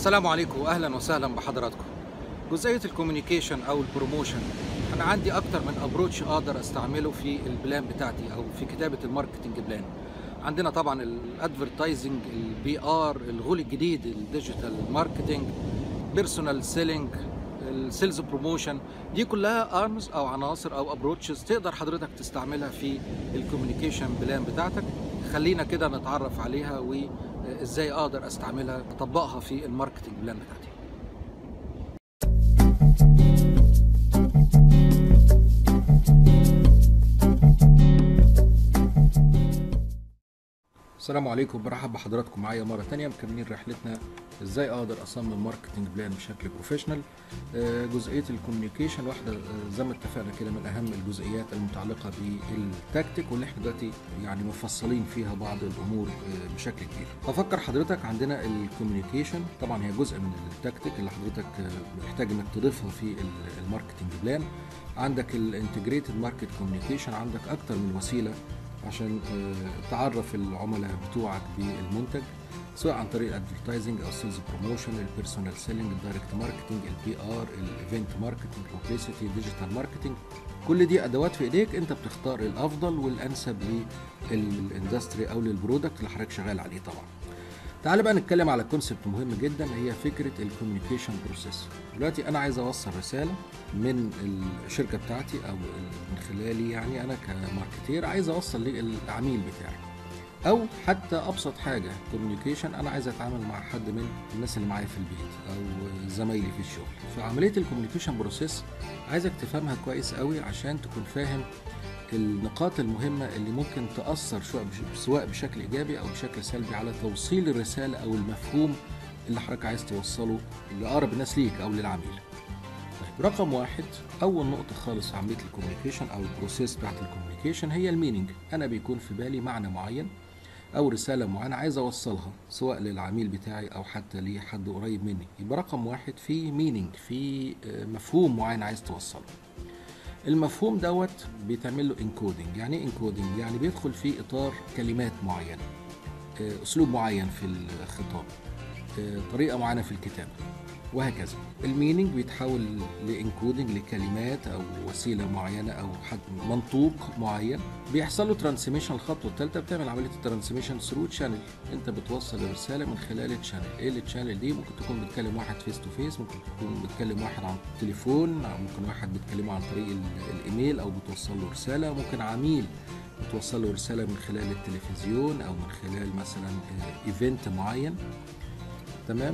السلام عليكم واهلا وسهلا بحضراتكم جزئيه الكوميونيكيشن او البروموشن انا عندي اكتر من ابروتش اقدر استعمله في البلان بتاعتي او في كتابه الماركتنج بلان عندنا طبعا الادفرتايزنج البي ار الغول الجديد الديجيتال ماركتنج بيرسونال سيلينج السيلز بروموشن دي كلها ارمز او عناصر او ابروتشز تقدر حضرتك تستعملها في الكوميونيكيشن بلان بتاعتك خلينا كده نتعرف عليها وازاي اقدر استعملها اطبقها في الماركتنج بلان بتاعتي السلام عليكم برحب بحضراتكم معايا مرة تانية مكملين رحلتنا ازاي اقدر اصمم ماركتنج بلان بشكل بروفيشنال آه، جزئية الكوميونيكيشن واحدة آه، زي ما اتفقنا كده من اهم الجزئيات المتعلقة بالتكتيك واللي احنا دلوقتي يعني مفصلين فيها بعض الامور آه، بشكل كبير ففكر حضرتك عندنا الكوميونيكيشن طبعا هي جزء من التكتيك اللي حضرتك آه، محتاج انك تضيفها في ال- الماركتنج بلان عندك الانتجريتد ماركت كوميونيكيشن عندك اكتر من وسيله عشان آه، تعرف العملاء بتوعك بالمنتج سواء عن طريق الادفرتايزنج او سيلز بروموشن البيرسونال سيلينج الدايركت ماركتنج البي ار الايفنت ماركتنج الببليسيتي ديجيتال ماركتنج كل دي ادوات في ايديك انت بتختار الافضل والانسب للاندستري او للبرودكت اللي حضرتك شغال عليه طبعا تعال بقى نتكلم على كونسبت مهم جدا هي فكره الكوميونيكيشن بروسيس دلوقتي انا عايز اوصل رساله من الشركه بتاعتي او من خلالي يعني انا كماركتير عايز اوصل للعميل بتاعي او حتى ابسط حاجه كوميونيكيشن انا عايز اتعامل مع حد من الناس اللي معايا في البيت او زمايلي في الشغل فعمليه الكوميونيكيشن بروسيس عايزك تفهمها كويس قوي عشان تكون فاهم النقاط المهمة اللي ممكن تأثر شو- سواء بشكل إيجابي أو بشكل سلبي على توصيل الرسالة أو المفهوم اللي حضرتك عايز توصله لأقرب الناس ليك أو للعميل. طيب رقم واحد أول نقطة خالص في عملية الكوميونيكيشن أو البروسيس بتاعت الكوميونيكيشن هي المينينج أنا بيكون في بالي معنى معين أو رسالة معينة عايز أوصلها سواء للعميل بتاعي أو حتى لحد قريب مني يبقى رقم واحد في مينينج في آه، مفهوم معين عايز توصله المفهوم دوت بيتعمل له انكودنج يعني ايه انكودنج يعني بيدخل في اطار كلمات معينه آه، اسلوب معين في الخطاب آه، طريقه معينه في الكتابه وهكذا المينينج بيتحول لانكودنج لكلمات او وسيله معينه او حد منطوق معين بيحصل له ترانسميشن الخطوه الثالثه بتعمل عمليه الترانسميشن ثرو تشانل انت بتوصل الرساله من خلال التشانل ايه التشانل دي ممكن تكون بتكلم واحد فيس تو فيس ممكن تكون بتكلم واحد عن التليفون أو ممكن واحد بتكلمه عن طريق ال- الايميل او بتوصل له رساله ممكن عميل بتوصل له رساله من خلال التلفزيون او من خلال مثلا ايفنت معين تمام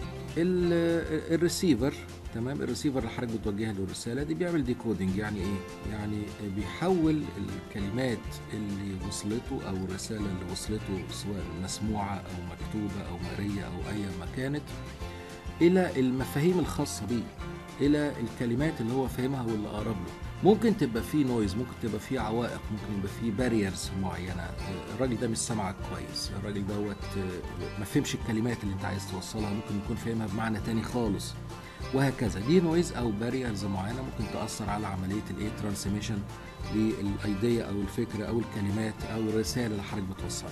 ال- الريسيفر تمام الريسيفر اللي حضرتك بتوجه له الرساله دي بيعمل ديكودنج يعني ايه يعني بيحول الكلمات اللي وصلته او الرساله اللي وصلته سواء مسموعه او مكتوبه او مرئيه او اي ما كانت الى المفاهيم الخاصه بيه الى الكلمات اللي هو فاهمها واللي اقرب له ممكن تبقى فيه نويز ممكن تبقى فيه عوائق ممكن يبقى فيه باريرز معينه الراجل ده مش سامعك كويس الراجل دوت ما فهمش الكلمات اللي انت عايز توصلها ممكن يكون فاهمها بمعنى تاني خالص وهكذا دي نويز او باريرز معينه ممكن تاثر على عمليه الايه ترانسميشن للايديا او الفكره او الكلمات او الرساله اللي حضرتك بتوصلها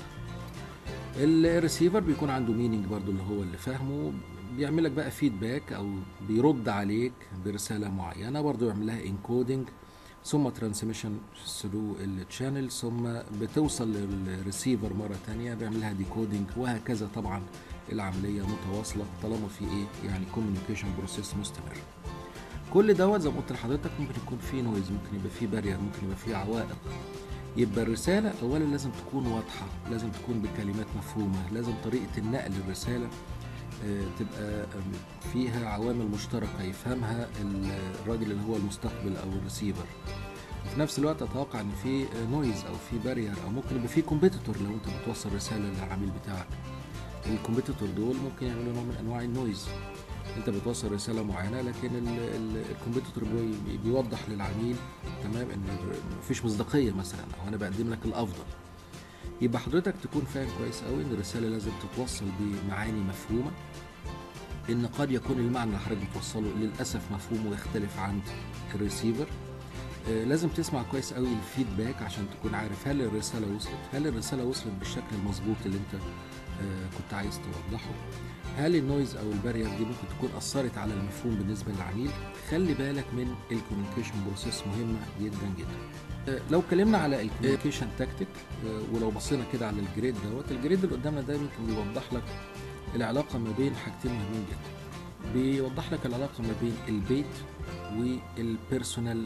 الريسيفر بيكون عنده مينينج برضو اللي هو اللي فاهمه بيعمل لك بقى فيدباك او بيرد عليك برساله معينه برضو يعمل لها انكودنج ثم ترانسميشن ثرو الشانل ثم بتوصل للريسيفر مره تانية بيعمل لها ديكودنج وهكذا طبعا العمليه متواصله طالما في ايه يعني كوميونيكيشن بروسيس مستمر كل دوت زي ما قلت لحضرتك ممكن يكون فيه نويز ممكن يبقى فيه بارير ممكن يبقى فيه عوائق يبقى الرسالة أولا لازم تكون واضحة لازم تكون بكلمات مفهومة لازم طريقة النقل الرسالة آه، تبقى آم، فيها عوامل مشتركة يفهمها ال- الراجل اللي هو المستقبل أو الريسيفر وفي نفس الوقت أتوقع إن في نويز أو في بارير أو ممكن يبقى في كومبيتيتور لو أنت بتوصل رسالة للعميل بتاعك الكومبيتيتور دول ممكن يعملوا نوع من أنواع النويز انت بتوصل رساله معينه لكن ال- ال- الكمبيوتر بي- بيوضح للعميل تمام ان ال- مفيش مصداقيه مثلا او انا بقدم لك الافضل يبقى حضرتك تكون فاهم كويس قوي ان الرساله لازم تتوصل بمعاني مفهومه ان قد يكون المعنى اللي حضرتك بتوصله للاسف مفهومه يختلف عن الريسيفر آه، لازم تسمع كويس قوي الفيدباك عشان تكون عارف هل الرساله وصلت هل الرساله وصلت بالشكل المظبوط اللي انت آه، كنت عايز توضحه هل النويز او البارير دي ممكن تكون اثرت على المفهوم بالنسبه للعميل خلي بالك من الكوميونيكيشن بروسيس مهمه جدا جدا آه، لو اتكلمنا على الكوميونيكيشن تاكتيك ولو بصينا كده على الجريد دوت الجريد اللي قدامنا ده يمكن بيوضح لك العلاقه ما بين حاجتين مهمين جدا بيوضح لك العلاقه ما بين البيت والبيرسونال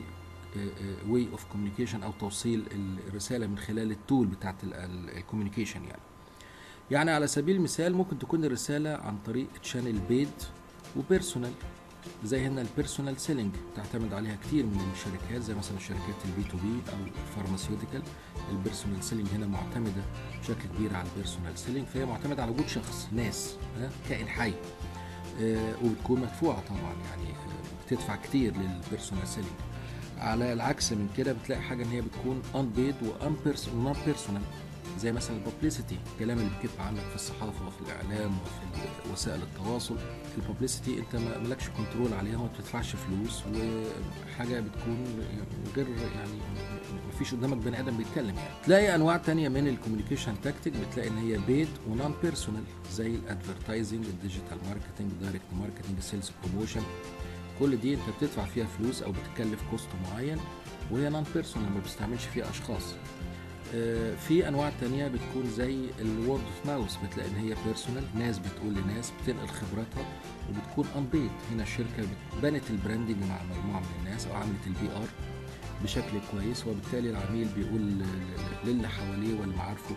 واي اوف كوميونيكيشن او توصيل الرساله من خلال التول بتاعت الكوميونيكيشن يعني يعني على سبيل المثال ممكن تكون الرساله عن طريق تشانل بيد وبيرسونال زي هنا البيرسونال سيلينج تعتمد عليها كتير من الشركات زي مثلا شركات البي تو بي او الفارماسيوتيكال البيرسونال سيلينج هنا معتمده بشكل كبير على البيرسونال سيلينج فهي معتمده على وجود شخص ناس ها، كائن حي آه، وبتكون مدفوعه طبعا يعني آه، بتدفع كتير للبيرسونال سيلينج على العكس من كده بتلاقي حاجه ان هي بتكون ان بيد وان ونون بيرسونال زي مثلا الببليستي الكلام اللي بيكتب عنك في الصحافه وفي الاعلام وفي وسائل التواصل الببليستي انت ما مالكش كنترول عليها وما بتدفعش فلوس وحاجه بتكون غير يعني ما فيش قدامك بني ادم بيتكلم يعني تلاقي انواع تانية من الكوميونيكيشن تاكتيك بتلاقي ان هي بيد ونون بيرسونال زي الادفرتايزنج الديجيتال ماركتنج دايركت ماركتنج السيلز بروموشن كل دي انت بتدفع فيها فلوس او بتكلف كوست معين وهي نون بيرسونال ما بتستعملش فيها اشخاص آه، في انواع تانية بتكون زي الورد اوف ماوس بتلاقي ان هي بيرسونال ناس بتقول لناس بتنقل خبراتها وبتكون ان بيد هنا الشركه بنت البراندنج مع مجموعه من الناس او عملت البي ار بشكل كويس وبالتالي العميل بيقول ل- ل- للي حواليه والمعارفه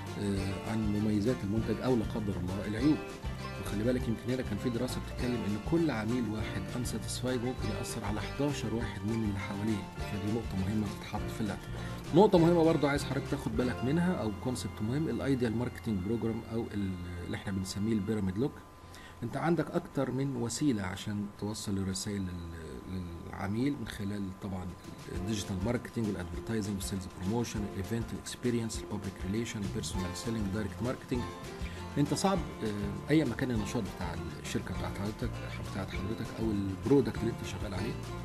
آه، عن مميزات المنتج او لا قدر الله العيوب وخلي بالك يمكن هنا كان في دراسه بتتكلم ان كل عميل واحد انساتيسفايد ممكن ياثر على 11 واحد من اللي حواليه فدي نقطه مهمه تتحط في الاعتبار نقطه مهمه برضو عايز حضرتك تاخد بالك منها او كونسبت مهم الايديال ماركتنج بروجرام او ال- اللي احنا بنسميه البيراميد لوك انت عندك اكتر من وسيله عشان توصل الرسائل لل- للعميل من خلال طبعا الديجيتال ماركتنج والادفرتايزنج والسيلز بروموشن الايفنت الاكسبيرينس الببليك ريليشن البيرسونال سيلينج دايركت ماركتنج انت صعب آه، اي مكان النشاط بتاع الشركه بتاعت حضرتك بتاعت حضرتك او البرودكت اللي انت شغال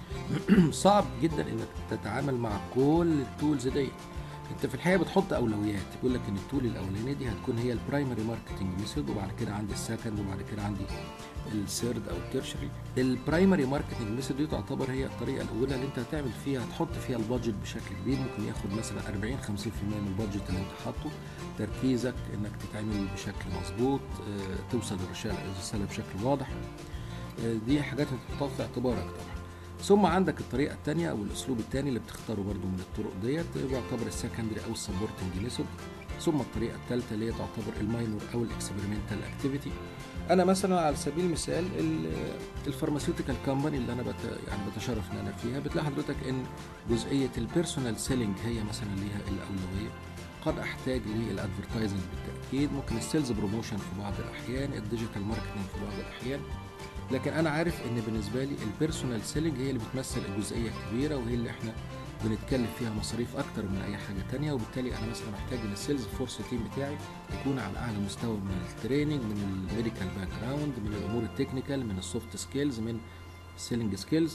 عليه صعب جدا انك تتعامل مع كل التولز دي انت في الحقيقه بتحط اولويات يقول لك ان التول الاولانيه دي هتكون هي البرايمري ماركتنج ميثود وبعد كده عندي السكند وبعد كده عندي الثيرد او التيرشري البرايمري ماركتنج ميثود دي تعتبر هي الطريقه الاولى اللي انت هتعمل فيها هتحط فيها البادجت بشكل كبير ممكن ياخد مثلا 40 50% من البادجت اللي انت حاطه تركيزك انك تتعمل بشكل مظبوط آه، توصل للرساله الرساله بشكل واضح آه، دي حاجات انت تحطها في اعتبارك طبعا ثم عندك الطريقه الثانيه او الاسلوب الثاني اللي بتختاره برضو من الطرق ديت بيعتبر السكندري او السبورتنج ميثود ثم الطريقه الثالثه اللي هي تعتبر الماينور او الاكسبيرمنتال اكتيفيتي انا مثلا على سبيل المثال الفارماسيوتيكال كومباني اللي انا بت يعني بتشرف ان انا فيها بتلاقي حضرتك ان جزئيه البيرسونال سيلينج هي مثلا ليها الاولويه قد احتاج للادفرتايزنج بالتاكيد ممكن السيلز بروموشن في بعض الاحيان الديجيتال ماركتنج في بعض الاحيان لكن انا عارف ان بالنسبه لي البيرسونال سيلينج هي اللي بتمثل الجزئيه الكبيره وهي اللي احنا بنتكلف فيها مصاريف اكتر من اي حاجه تانية وبالتالي انا مثلا محتاج ان السيلز فورس تيم بتاعي يكون على اعلى مستوى من التريننج من الميديكال باك جراوند من الامور التكنيكال من السوفت سكيلز من السيلينج سكيلز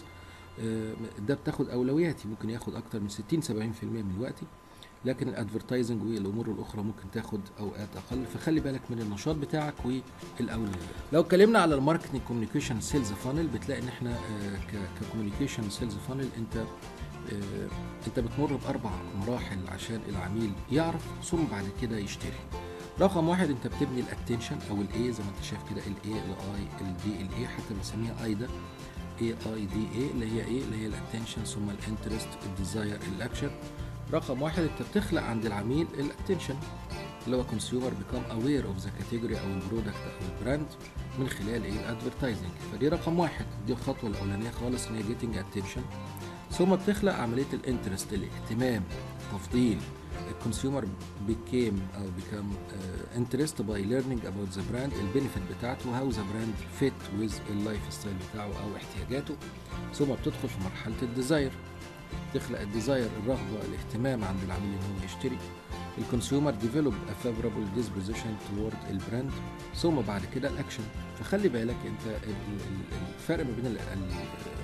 ده بتاخد اولوياتي ممكن ياخد اكتر من 60 70% من وقتي لكن الادفرتايزنج والامور الاخرى ممكن تاخد اوقات اقل فخلي بالك من النشاط بتاعك والاولويات لو اتكلمنا على الماركتنج كوميونيكيشن سيلز فانل بتلاقي ان احنا ككوميونيكيشن سيلز فانل انت آه، انت بتمر باربع مراحل عشان العميل يعرف ثم بعد كده يشتري رقم واحد انت بتبني الاتنشن او الاي زي ما انت شايف كده الاي الاي الدي الاي حتى بنسميها ايدا اي اي دي اي اللي هي ايه اللي هي الاتنشن ثم الانترست الديزاير الاكشن رقم واحد انت بتخلق عند العميل الاتنشن اللي هو كونسيومر بيكام اوير اوف ذا كاتيجوري او البرودكت او البراند من خلال ايه الادفرتايزنج فدي رقم واحد دي الخطوه الاولانيه خالص ان هي جيتنج اتنشن ثم بتخلق عمليه الانترست الاهتمام التفضيل الكونسيومر became او become uh, interest by learning about the brand البينفيت بتاعته how the brand fit with اللايف ستايل بتاعه او احتياجاته ثم بتدخل في مرحله الديزاير تخلق الديزاير الرغبه الاهتمام عند العميل ان هو يشتري الكونسيومر ديفلوب a favorable disposition toward البراند ثم بعد كده الاكشن فخلي بالك انت ال- ال- الفرق ما بين ال- ال-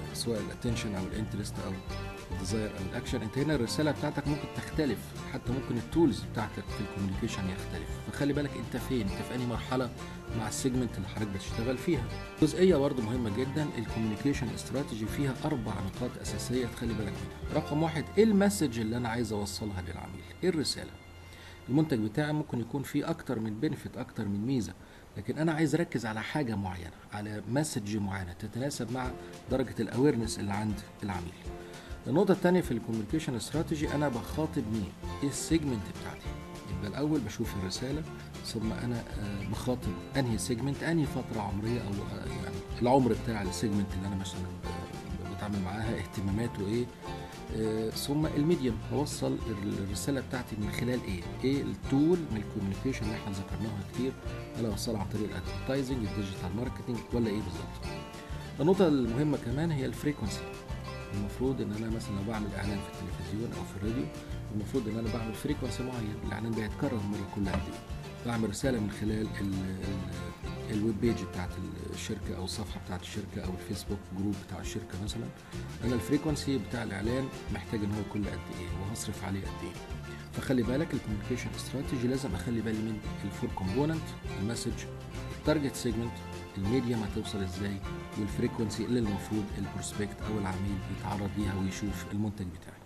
سواء الاتنشن او الانترست او الديزاير او الاكشن انت هنا الرساله بتاعتك ممكن تختلف حتى ممكن التولز بتاعتك في الكوميونيكيشن يختلف فخلي بالك انت فين انت في انهي مرحله مع السيجمنت اللي حضرتك بتشتغل فيها جزئيه برضو مهمه جدا الكوميونيكيشن استراتيجي فيها اربع نقاط اساسيه تخلي بالك منها رقم واحد ايه المسج اللي انا عايز اوصلها للعميل ايه الرساله المنتج بتاعي ممكن يكون فيه اكتر من بنفيت اكتر من ميزه لكن انا عايز اركز على حاجه معينه على مسج معينه تتناسب مع درجه الاويرنس اللي عند العميل النقطه الثانيه في الكوميونيكيشن استراتيجي انا بخاطب مين ايه السيجمنت بتاعتي يبقى الاول بشوف الرساله ثم انا آه، بخاطب انهي سيجمنت انهي فتره عمريه او آه، يعني العمر بتاع السيجمنت اللي انا مثلا آه، بتعامل معاها اهتماماته ايه آه، ثم الميديم هوصل الرساله بتاعتي من خلال ايه؟ ايه التول من الكوميونيكيشن اللي احنا ذكرناها كتير هل اوصلها عن طريق الادفرتايزنج الديجيتال ماركتنج ولا ايه بالظبط؟ النقطه المهمه كمان هي الفريكونسي المفروض ان انا مثلا لو بعمل اعلان في التلفزيون او في الراديو المفروض ان انا بعمل فريكونسي معين الاعلان ده يتكرر مره كل قد ايه بعمل رساله من خلال ال ال الويب بيج بتاعت الشركه او الصفحه بتاعت الشركه او الفيسبوك جروب بتاع الشركه مثلا انا الفريكونسي بتاع الاعلان محتاج ان هو كل قد ايه وهصرف عليه قد ايه فخلي بالك الكوميونيكيشن استراتيجي لازم اخلي بالي من الفور كومبوننت المسج التارجت سيجمنت الميديم هتوصل ازاي والفريكونسي اللي المفروض البروسبكت او العميل يتعرض ليها ويشوف المنتج بتاعي